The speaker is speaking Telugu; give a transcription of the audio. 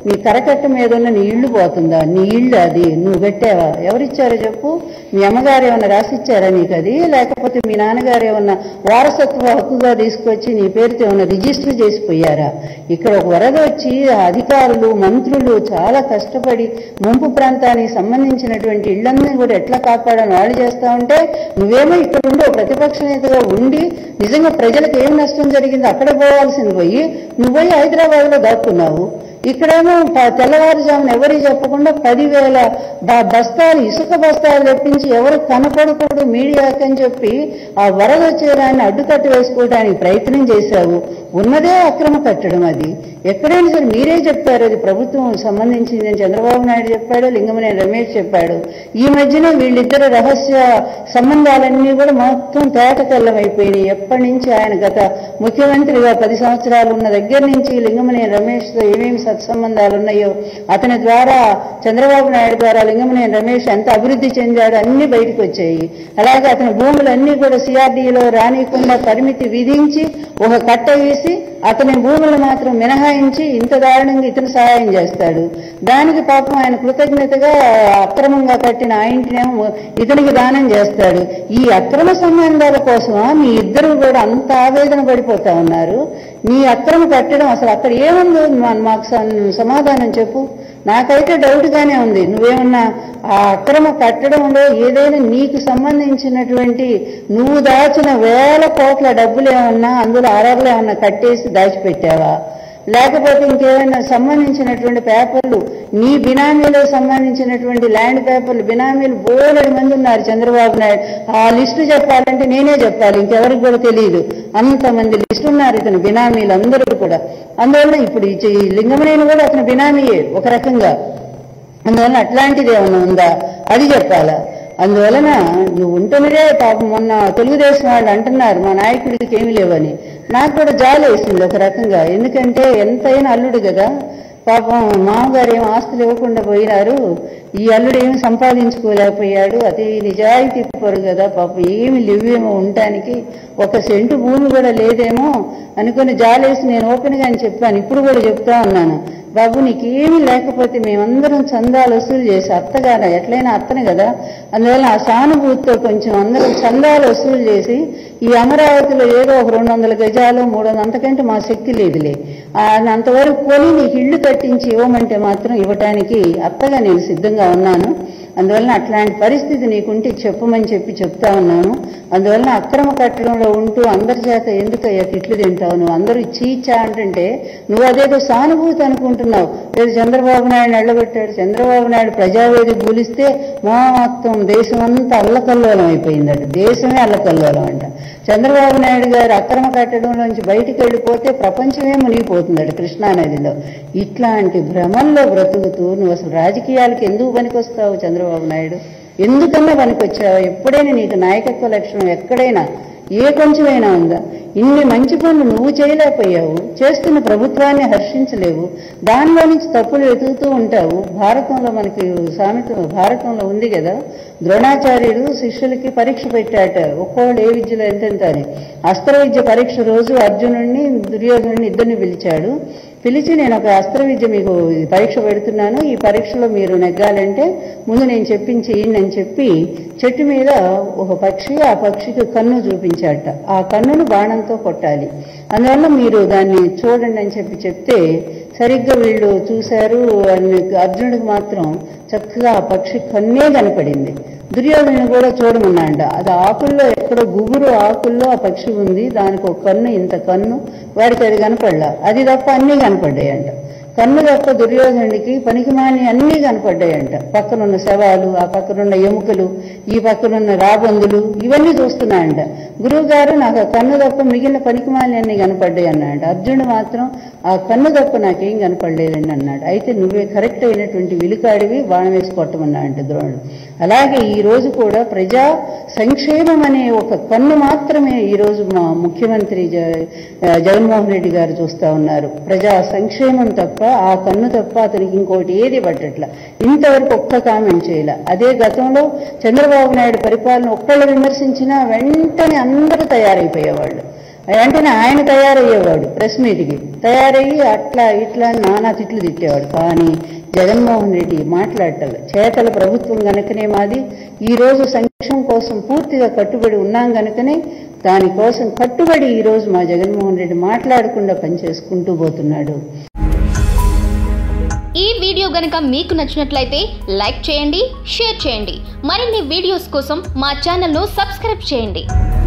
నీ కరకట్ట మీద ఉన్న నీ ఇల్లు పోతుందా నీ ఇల్లు అది నువ్వు పెట్టావా ఎవరిచ్చారో చెప్పు మీ అమ్మగారు ఏమన్నా రాసిచ్చారా నీకు అది లేకపోతే మీ నాన్నగారు ఏమన్నా వారసత్వ హక్కుగా తీసుకొచ్చి నీ పేరుతో ఏమన్నా రిజిస్టర్ చేసిపోయారా ఇక్కడ ఒక వరద వచ్చి ఆ అధికారులు మంత్రులు చాలా కష్టపడి ముంపు ప్రాంతానికి సంబంధించినటువంటి ఇళ్లన్నీ కూడా ఎట్లా కాపాడని వాళ్ళు చేస్తా ఉంటే నువ్వేమో ఇక్కడ ఉండి ఒక ప్రతిపక్ష నేతగా ఉండి నిజంగా ప్రజలకు ఏం నష్టం జరిగిందో అక్కడ పోవాల్సింది పోయి నువ్వు పోయి హైదరాబాద్ లో దాక్కున్నావు ఇక్కడేమో ప- తెల్లవారుజామున ఎవరికి చెప్పకుండా పదివేల బ- బస్తాలు ఇసుక బస్తాలు తెప్పించి ఎవరు కనపడకూడదు మీడియాకి అని చెప్పి ఆ వరద వచ్చేదాన్ని అడ్డుకట్టు వేసుకోవడానికి ప్రయత్నం చేశావు ఉన్నదే అక్రమ కట్టడం అది ఎక్కడైనా సరే మీరే చెప్పారు అది ప్రభుత్వం సంబంధించింది అని చంద్రబాబు నాయుడు చెప్పాడు లింగమనేని రమేష్ చెప్పాడు ఈ మధ్యన వీళ్ళిద్దరు రహస్య సంబంధాలన్నీ కూడా మొత్తం తేటతెల్లమైపోయినాయి ఎప్పటి నుంచి ఆయన గత ముఖ్యమంత్రిగా పది సంవత్సరాలు ఉన్న దగ్గర నుంచి లింగమనేని రమేష్ తో ఏమేమి సత్సంబంధాలు ఉన్నాయో అతని ద్వారా చంద్రబాబు నాయుడు ద్వారా లింగమనేని రమేష్ ఎంత అభివృద్ధి చెందాడు అన్ని బయటకు వచ్చాయి అలాగే అతని భూములన్నీ కూడా సిఆర్డీలో రానియకుండా పరిమితి విధించి ఒక కట్ట వేసి అతని భూములు మాత్రం మినహాయించి ఇంత దారుణంగా ఇతను సహాయం చేస్తాడు దానికి పాపం ఆయన కృతజ్ఞతగా అక్రమంగా కట్టిన ఆ ఇంటినేమో ఇతనికి దానం చేస్తాడు ఈ అక్రమ సంబంధాల కోసమా మీ ఇద్దరు కూడా అంత ఆవేదన పడిపోతా ఉన్నారు నీ అక్రమ కట్టడం అసలు అక్కడ ఏముందో మా- మాకు స- సమాధానం చెప్పు నాకైతే డౌట్ గానే ఉంది నువ్వేమన్నా ఆ అక్రమ కట్టడంలో ఏదైనా నీకు సంబంధించినటువంటి నువ్వు దాచిన వేల కోట్ల డబ్బులు ఏమన్నా అందులో అరర్లు ఏమన్నా కట్టేసి దాచిపెట్టావా లేకపోతే ఇంకేమైనా సంబంధించినటువంటి పేపర్లు నీ బినామీలకు సంబంధించినటువంటి ల్యాండ్ పేపర్లు బినామీలు బోలెడు మంది ఉన్నారు చంద్రబాబు నాయుడు ఆ లిస్టు చెప్పాలంటే నేనే చెప్పాలి ఇంకెవరికి కూడా తెలియదు అంతమంది లిస్టు ఉన్నారు ఇతను బినామీలు అందరూ కూడా అందువల్ల ఇప్పుడు ఈ ఈ లింగమనేని కూడా అతని బినామీయే ఒక రకంగా అందువల్ల అట్లాంటిది ఏమైనా ఉందా అది చెప్పాలా అందువలన నువ్వు ఉంటున్నదే పాపం మొన్న తెలుగుదేశం వాళ్ళు అంటున్నారు మా నాయకుడికి ఏమీ లేవని నాకు కూడా జాలి వేసింది ఒక రకంగా ఎందుకంటే ఎంతైనా అల్లుడు కదా పాపం మామగారు ఏం ఆస్తులు ఇవ్వకుండా పోయినారు ఈ అల్లుడు ఏమి సంపాదించుకోలేకపోయాడు అతి నిజాయితీ పరు కదా పాపం ఏమి లేవేమో ఉండటానికి ఒక సెంటు భూమి కూడా లేదేమో అనుకుని జాలేసి నేను ఓపెన్ గా చెప్పాను ఇప్పుడు కూడా చెప్తా ఉన్నాను బాబు నీకేమీ లేకపోతే మేమందరం చందాలు వసూలు చేసి అత్తగారు ఎట్లయినా అత్తనే కదా అందువల్ల ఆ సానుభూతితో కొంచెం అందరం చందాలు వసూలు చేసి ఈ అమరావతిలో ఏదో ఒక రెండు వందల గజాలు మూడు వందల అంతకంటే మా శక్తి లేదులే ఆ, అంతవరకు కొని నీకు ఇల్లు కట్టించి ఇవ్వమంటే మాత్రం ఇవ్వటానికి అత్తగా నేను సిద్ధంగా ఉన్నాను అందువలన అట్లాంటి పరిస్థితి నీకుంటే చెప్పమని చెప్పి చెప్తా ఉన్నాను అందువలన అక్రమ కట్టడంలో ఉంటూ అందరి చేత ఎందుకయ్యా తిట్లు తింటావు నువ్వు అందరూ చీచా అంటుంటే నువ్వు అదేదో సానుభూతి అనుకుంటున్నావు లేదు చంద్రబాబు నాయుడు నిలబెట్టాడు చంద్రబాబు నాయుడు ప్రజావేది కూలిస్తే మొత్తం దేశం అంతా అల్లకల్లోలం అయిపోయిందట దేశమే అల్లకల్లోలం అంట చంద్రబాబు నాయుడు గారు అక్రమ కట్టడంలోంచి బయటికి వెళ్ళిపోతే ప్రపంచమే మునిగిపోతుందట కృష్ణానదిలో ఇట్లాంటి భ్రమంలో బ్రతుకుతూ నువ్వు అసలు రాజకీయాలకి ఎందుకు పనికొస్తావు చంద్రబాబు నాయుడు ఎందుకన్నా పనికొచ్చావు ఎప్పుడైనా నీకు నాయకత్వ లక్షణం ఎక్కడైనా ఏ కొంచెమైనా ఉందా ఇన్ని మంచి పనులు నువ్వు చేయలేకపోయావు చేస్తున్న ప్రభుత్వాన్ని హర్షించలేవు దానిలో నుంచి తప్పులు వెతుకుతూ ఉంటావు భారతంలో మనకి సామెత భారతంలో ఉంది కదా ద్రోణాచార్యుడు శిష్యులకి పరీక్ష పెట్టాట ఒక్కోళ్ళు ఏ విద్యలో ఎంతెంత అని అస్త్ర విద్య పరీక్ష రోజు అర్జునుడిని దుర్యోధనుడిని ఇద్దరిని పిలిచాడు పిలిచి నేను ఒక అస్త్ర విద్య మీకు ఈ పరీక్ష పెడుతున్నాను ఈ పరీక్షలో మీరు నెగ్గాలంటే ముందు నేను చెప్పించి అని చెప్పి చెట్టు మీద ఒక పక్షి ఆ పక్షికి కన్ను చూపించాట ఆ కన్నును బాణంతో కొట్టాలి అందువల్ల మీరు దాన్ని చూడండి అని చెప్పి చెప్తే సరిగ్గా వీళ్ళు చూశారు అని- అర్జునుడికి మాత్రం చక్కగా ఆ పక్షి కన్నే కనపడింది దుర్యోధను కూడా చూడమన్నాంట అది ఆకుల్లో ఎక్కడో గుబురు ఆకుల్లో ఆ పక్షి ఉంది దానికి ఒక కన్ను ఇంత కన్ను వాడికి అది కనపడలా అది తప్ప అన్నీ కనపడ్డాయంట కన్ను తప్ప దుర్యోధనుడికి పనికిమాని అన్నీ కనపడ్డాయంట పక్కనున్న శవాలు ఆ పక్కనున్న ఎముకలు ఈ పక్కనున్న రాబందులు ఇవన్నీ చూస్తున్నాయంట గురువు గారు నాకు ఆ కన్ను తప్ప మిగిలిన పనికిమాలి అన్ని కనపడ్డాయి అన్నాడు అర్జునుడు మాత్రం ఆ కన్ను తప్ప నాకేం కనపడలేదండి అన్నాడు అయితే నువ్వే కరెక్ట్ అయినటువంటి విలుకాడివి బాణం వేసి కొట్టమన్నా అంటే ద్రోణుడు అలాగే ఈ రోజు కూడా ప్రజా సంక్షేమం అనే ఒక కన్ను మాత్రమే ఈ రోజు మా ముఖ్యమంత్రి జ- జగన్మోహన్ రెడ్డి గారు చూస్తా ఉన్నారు ప్రజా సంక్షేమం తప్ప ఆ కన్ను తప్ప అతనికి ఇంకోటి ఏది పట్టట్ల ఇంతవరకు ఒక్క కామెంట్ చేయలే అదే గతంలో చంద్రబాబు నాయుడు పరిపాలన ఒక్కళ్ళు విమర్శించినా వెంటనే అందరూ తయారైపోయేవాళ్ళు వెంటనే ఆయన తయారయ్యేవాడు ప్రెస్ మీట్కి తయారయ్యి అట్లా ఇట్లా అని నానా తిట్లు తిట్టేవాడు కానీ జగన్మోహన్ రెడ్డి మాట్లాడటం చేతల ప్రభుత్వం గనుకనే మాది ఈ రోజు సంక్షేమం కోసం పూర్తిగా కట్టుబడి ఉన్నాం గనుకనే దానికోసం కట్టుబడి ఈ రోజు మా జగన్మోహన్ రెడ్డి మాట్లాడకుండా పనిచేసుకుంటూ పోతున్నాడు ఈ వీడియో గనక మీకు నచ్చినట్లయితే లైక్ చేయండి షేర్ చేయండి మరిన్ని వీడియోస్ కోసం మా ఛానల్ను సబ్స్క్రైబ్ చేయండి